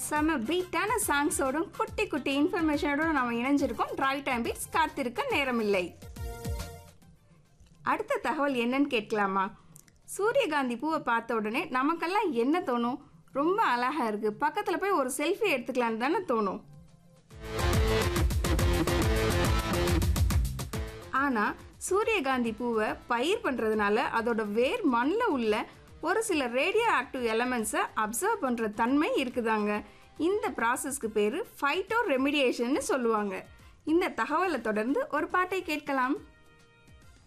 செம பீட்டான சாங்ஸோடும் குட்டி குட்டி இன்ஃபர்மேஷனோடும் நம்ம இணைஞ்சிருக்கோம் டிரைவ் டைம் பீட்ஸ் காத்திருக்க நேரமில்லை அடுத்த தகவல் என்னன்னு கேட்கலாமா சூரியகாந்தி பூவை பார்த்த உடனே நமக்கெல்லாம் என்ன தோணும் ரொம்ப அழகா இருக்கு பக்கத்தில் போய் ஒரு செல்ஃபி எடுத்துக்கலான்னு தானே தோணும் ஆனால் சூரியகாந்தி பூவை பயிர் பண்ணுறதுனால அதோட வேர் மண்ணில் உள்ள ஒரு சில ரேடியோ ஆக்டிவ் எலமெண்ட்ஸை அப்சர்வ் பண்ணுற தன்மை இருக்குதாங்க இந்த ப்ராசஸ்க்கு பேர் ஃபைட்டோ ரெமிடியேஷன்னு சொல்லுவாங்க இந்த தகவலை தொடர்ந்து ஒரு பாட்டை கேட்கலாம்